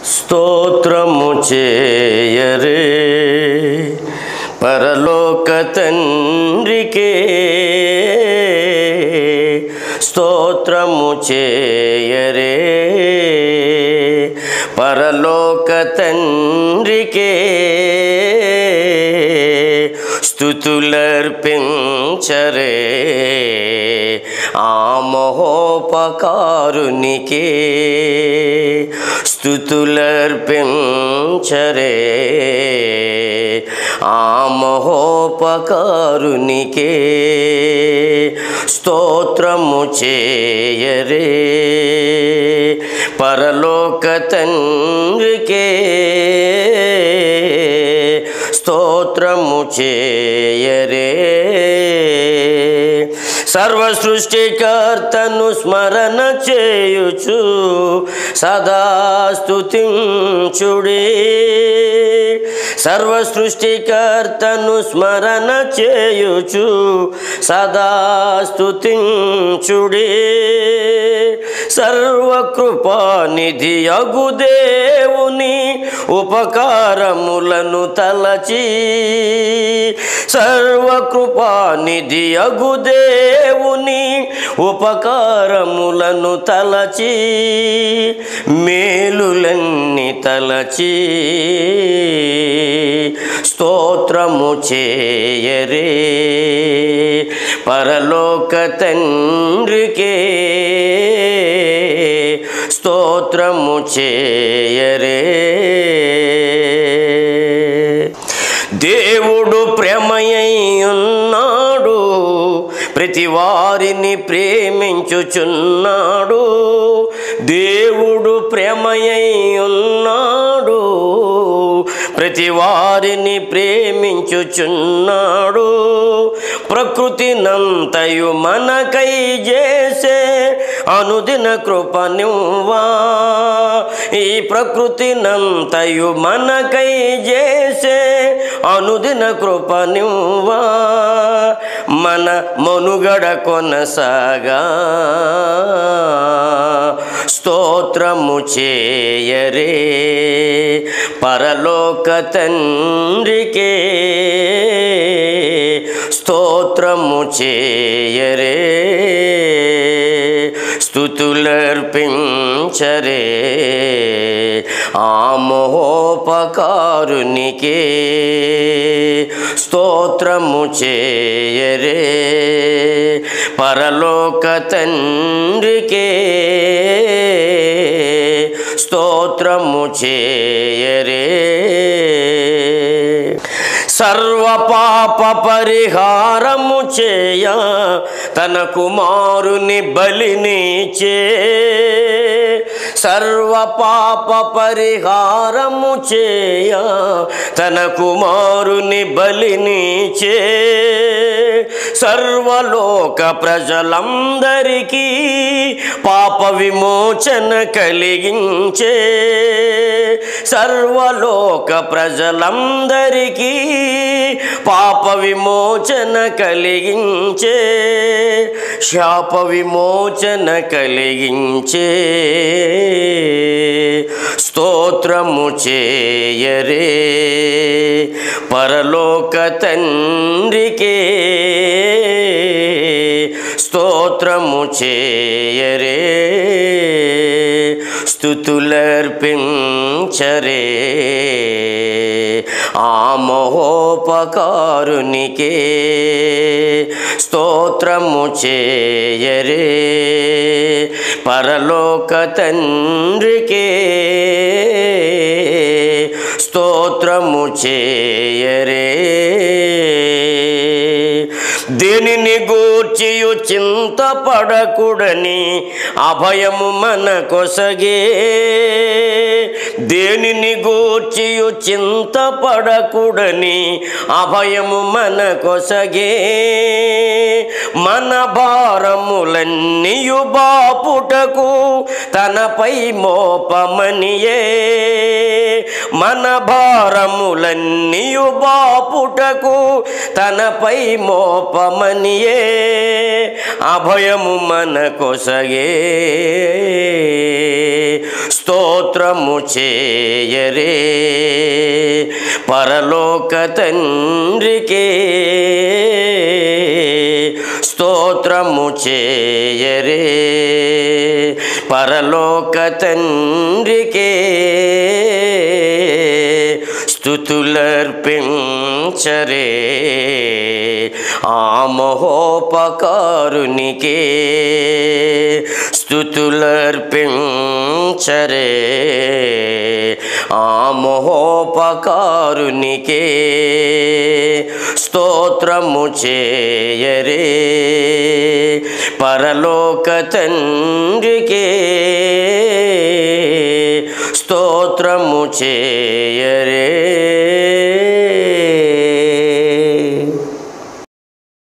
స్తోత్రము చేయరే పరలోక తండ్రికే స్తోత్రము చేయరే పరలోక తండ్రికే స్థుతులర్పించరే ఆ మహోపకారునికే స్థుతులర్పించరే ఆ మహోపకారునికే స్తోత్రము చేయరే పరలోక తండ్రికే స్తోత్రము చేయరే సర్వ సృష్టికర్తను స్మరణ చేయుచు సదా స్తుతించుడే సర్వ సృష్టికర్తను స్మరణ చేయుచు సదా స్తుతించుడే సర్వకృపానిధి అగు దేవుని ఉపకారములను తలచి సర్వకృపానిధి అగు దేవుని ఉపకారములను తలచి మేలులన్నీ తలచి స్తోత్రము చేయరే పరలోక తండ్రికే స్తోత్రము చేయరే దేవుడు ప్రేమయై ఉన్నాడు ప్రతి వారిని ప్రేమించుచున్నాడు దేవుడు ప్రేమయై ఉన్నాడు ప్రతి వారిని ప్రేమించుచున్నాడు ప్రకృతి నంతయు మనకై చేసే అనుదిన కృపనివ్వా ఈ ప్రకృతి నంతయు మనకై చేసే అనుదిన కృపనివ్వా మన మనుగడ కొనసాగా స్తోత్రము చేయరే పరలోక తండ్రికే స్తోత్రము చేయరే స్థుతులర్పించరే ఆ మహోపకారునికే స్తోత్రము చేయరే పరలోక తండ్రికే స్తోత్రము చేయరే సర్వ పాప పరిహారము చేయ తన కుమారుని బలినిచే సర్వ పాప పరిహారము చేయ తన కుమారుని బలినిచే సర్వలోక ప్రజలందరికీ పాప విమోచన కలిగించే సర్వలోక ప్రజలందరికీ పాప విమోచన కలిగించే శాప విమోచన కలిగించే స్తోత్రము చేయరే పరలోక తండ్రికే స్తోత్రము చేయరే స్థుతులర్పించరే ఆ మహోపకారునికే స్తోత్రము చేయరే పరలోక తండ్రికే స్తోత్రము చేయరే దేనిని గూర్చియు చింతపడకుడని అభయము మన కొసగే దేనిని గూర్చియు చింతపడకుడని అభయము మన కొసగే మన భారములన్నీయు బాపుటకు తనపై మోపమనియే మన భారములన్నీయు బాపుటకు తనపై మోపమనియే అభయము మన కొసగే స్తోత్రము చేయరే పరలోక తండ్రికే స్తోత్రము చేయరే పరలోక తండ్రికే స్థుతులర్పించరే ఆ మహోపకారునికే స్థుతులర్పించరే ఆ మహోపకారునికే స్తోత్రము చేయరే పరలోక తండ్రికే స్తోత్రము చేయరే